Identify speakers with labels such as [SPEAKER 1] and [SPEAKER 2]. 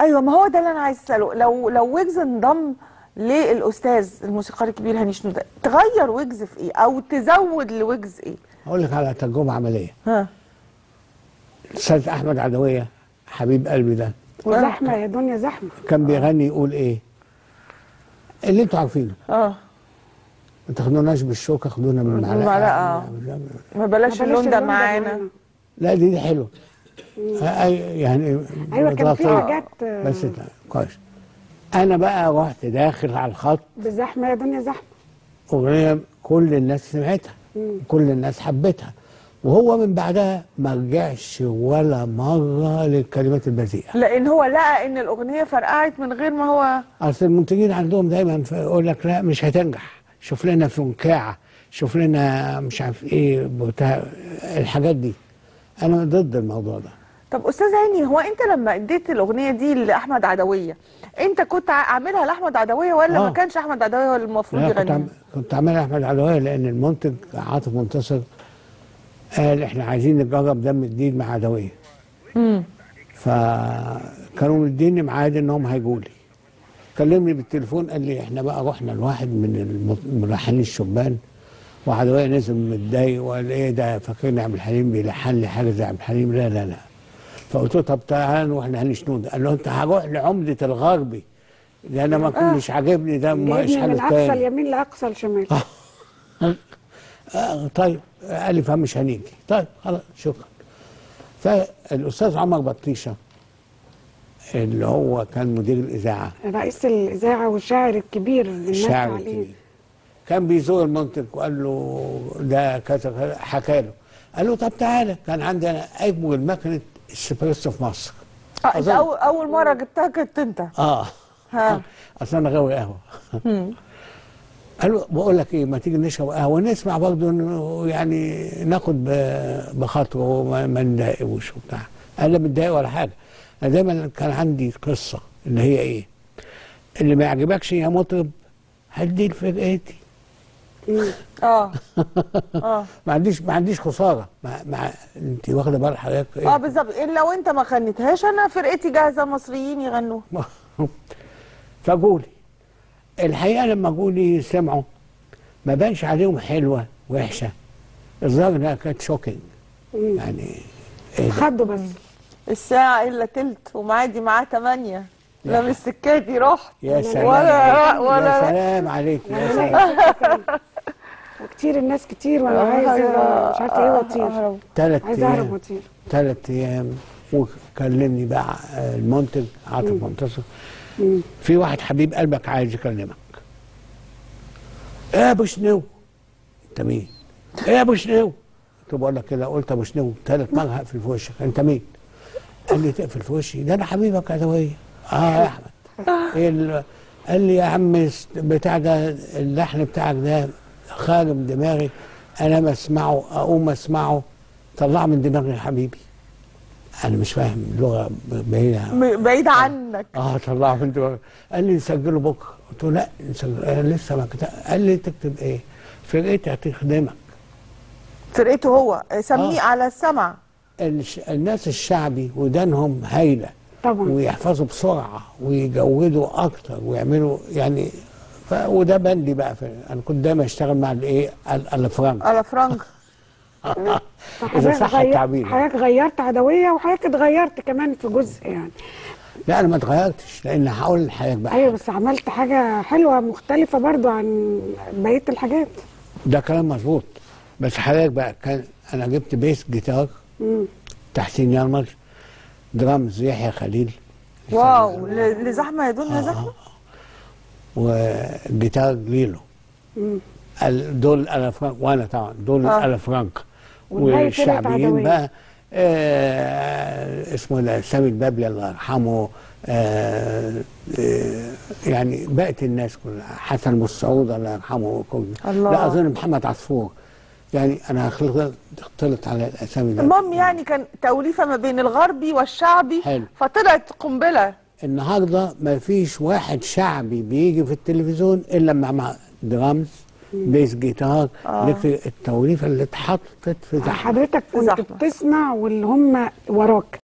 [SPEAKER 1] ايوه ما هو ده اللي انا عايز اساله لو لو ويجز انضم للاستاذ الموسيقار الكبير هاني شنودة تغير ويجز في ايه او تزود لويجز ايه
[SPEAKER 2] اقول لك على تجربه عمليه
[SPEAKER 1] ها
[SPEAKER 2] الاستاذ احمد عدويه حبيب قلبي ده
[SPEAKER 3] وزحمه يا دنيا زحمه
[SPEAKER 2] كان بيغني يقول ايه اللي انتوا عارفينه
[SPEAKER 1] اه
[SPEAKER 2] ما تاخدوناش بالشوكه خدونا من المعلقه
[SPEAKER 1] بالمعلقة، آه. ما بلاش
[SPEAKER 3] ما
[SPEAKER 1] اللون ده
[SPEAKER 3] اللون
[SPEAKER 1] معانا
[SPEAKER 2] لا دي دي حلوه آه، أي- يعني
[SPEAKER 3] ايوه كان في
[SPEAKER 2] لطيفة.
[SPEAKER 3] حاجات آه،
[SPEAKER 2] بس لا، كويس انا بقى رحت داخل على الخط
[SPEAKER 3] بزحمه يا دنيا زحمه
[SPEAKER 2] اغنيه كل الناس سمعتها كل الناس حبتها وهو من بعدها ما رجعش ولا مره للكلمات البذيئه
[SPEAKER 1] لان هو لقى ان الاغنيه فرقعت من غير ما هو
[SPEAKER 2] اصل المنتجين عندهم دايما ف- يقول لك لا مش هتنجح شوف لنا فنكاعه شوف لنا مش عارف ايه بتاع الحاجات دي انا ضد الموضوع ده
[SPEAKER 1] طب استاذ هاني هو انت لما اديت الاغنيه دي لاحمد عدويه انت كنت ع- عاملها لاحمد عدويه ولا
[SPEAKER 2] آه.
[SPEAKER 1] ما كانش احمد عدويه هو اللي المفروض
[SPEAKER 2] لا كنت
[SPEAKER 1] يغنيها
[SPEAKER 2] عم... كنت عاملها احمد عدويه لان المنتج عاطف منتصر قال احنا عايزين نجرب دم جديد مع عدويه
[SPEAKER 1] امم
[SPEAKER 2] فكانوا مديني ميعاد انهم هيجوا لي كلمني بالتليفون قال لي احنا بقى رحنا لواحد من الم- الملحنين الشبان وعدوية نزل متضايق وقال ايه ده فاكرني عبد الحليم بيلحن لي حاجه زي عبد الحليم لا لا لا فقلت له طب تعال نروح لهاني شنودة قال له انت هروح لعمده الغربي ده انا ما كنت مش عاجبني ده مش
[SPEAKER 3] جايبني
[SPEAKER 2] حاجه
[SPEAKER 3] من اقصى
[SPEAKER 2] تاني
[SPEAKER 3] اليمين لاقصى الشمال
[SPEAKER 2] آه طيب قال لي فمش هنيجي طيب خلاص شكرا فالاستاذ عمر بطيشه اللي هو كان مدير الاذاعه
[SPEAKER 3] رئيس الاذاعه والشاعر الكبير اللي الناس
[SPEAKER 2] الشاعر
[SPEAKER 3] عليه
[SPEAKER 2] الكبير كان بيزور المنتج وقال له ده كذا كذا حكى له قال له طب تعالى كان عندنا اجمل مكنه اسبريسو في مصر
[SPEAKER 1] اه انت
[SPEAKER 2] أظن.
[SPEAKER 1] اول اول مره جبتها كنت انت
[SPEAKER 2] اه
[SPEAKER 1] ها.
[SPEAKER 2] اصل انا غاوي قهوه قال له بقول لك ايه ما تيجي نشرب قهوه نسمع برضه إنه يعني ناخد ب- بخاطره وما ما نضايقوش وبتاع قال لا متضايق ولا حاجه انا دايما كان عندي قصه اللي هي ايه اللي ما يعجبكش يا مطرب هدي لفرقتي
[SPEAKER 1] اه اه
[SPEAKER 2] ما عنديش ما عنديش خساره ما ما انت واخده بال حضرتك
[SPEAKER 1] اه بالظبط إن لو انت ما غنيتهاش انا فرقتي جاهزه مصريين يغنوها
[SPEAKER 2] فجولي الحقيقه لما جولي سمعوا ما بانش عليهم حلوه وحشه الظاهر انها كانت شوكينج يعني ايه ده؟
[SPEAKER 3] خدوا بس
[SPEAKER 1] الساعه الا تلت ومعادي معاه تمانية لا مش سكاتي رحت
[SPEAKER 2] يا سلام
[SPEAKER 1] ولا
[SPEAKER 2] عليك.
[SPEAKER 1] ولا
[SPEAKER 2] يا سلام عليك يا سلام
[SPEAKER 3] لا وكتير الناس كتير وانا عايزه مش عارفه ايه واطير
[SPEAKER 1] أهرب.
[SPEAKER 2] ثلاث
[SPEAKER 3] عايزه اهرب
[SPEAKER 2] ايام
[SPEAKER 3] واطير
[SPEAKER 2] ثلاث ايام وكلمني بقى المنتج عاطف منتصر في واحد حبيب قلبك عايز يكلمك ايه يا ابو شنو انت مين ايه يا ابو شنو قلت بقول لك كده قلت ابو شنو ثالث مره هقفل في وشك انت مين قال لي تقفل في وشي ده انا حبيبك عدويه اه يا احمد ايه ال- قال لي يا عم است- بتاع ده اللحن بتاعك ده خارج من دماغي انا ما اسمعه اقوم اسمعه طلعه من دماغي يا حبيبي انا مش فاهم اللغه بعيده
[SPEAKER 1] م- بعيد عنك
[SPEAKER 2] اه طلعه من دماغي قال لي نسجله بكره قلت له لا نسجل آه لسه ما كتب قال لي تكتب ايه فرقتي هتخدمك
[SPEAKER 1] فرقته هو سميه
[SPEAKER 2] آه.
[SPEAKER 1] على السمع
[SPEAKER 2] الش... الناس الشعبي ودانهم هايله
[SPEAKER 3] طبعا
[SPEAKER 2] ويحفظوا بسرعه ويجودوا اكتر ويعملوا يعني ف... وده بندي بقى في... انا كنت دايما اشتغل مع الايه ال- الافرنج
[SPEAKER 1] على فرنك
[SPEAKER 2] اذا صح
[SPEAKER 3] غير-
[SPEAKER 2] التعبير يعني.
[SPEAKER 3] حضرتك غيرت عدويه وحضرتك اتغيرت كمان في جزء يعني
[SPEAKER 2] لا انا ما اتغيرتش لان هقول لحضرتك بقى
[SPEAKER 3] ايوه بس عملت حاجه حلوه مختلفه برضو عن بقيه الحاجات
[SPEAKER 2] ده كلام مظبوط بس حضرتك بقى كان انا جبت بيس جيتار
[SPEAKER 3] مم.
[SPEAKER 2] تحسين يرمز درامز يحيى خليل
[SPEAKER 1] واو ل- لزحمه يا دنيا زحمه
[SPEAKER 2] وجيتار ليلو
[SPEAKER 3] مم.
[SPEAKER 2] ال- دول الافرانك وانا طبعا دول
[SPEAKER 1] آه.
[SPEAKER 2] الافرانك
[SPEAKER 3] والباقي فرقة
[SPEAKER 2] والشعبيين
[SPEAKER 3] عدوية.
[SPEAKER 2] بقى آه اسمه ده سامي البابلي الله يرحمه آه آه يعني بقت الناس كلها حسن مسعود الله يرحمه كل
[SPEAKER 1] الله.
[SPEAKER 2] لا اظن محمد عصفور يعني انا خلطت اختلط على الاسامي ده
[SPEAKER 1] المهم يعني كان توليفه ما بين الغربي والشعبي
[SPEAKER 2] حلو.
[SPEAKER 1] فطلعت قنبله
[SPEAKER 2] النهارده ما فيش واحد شعبي بيجي في التلفزيون الا مع- مع درامز بيس جيتار
[SPEAKER 1] آه.
[SPEAKER 2] لك التوليفه اللي اتحطت في زحمه
[SPEAKER 3] حضرتك كنت
[SPEAKER 1] زحمة.
[SPEAKER 3] بتسمع واللي هم وراك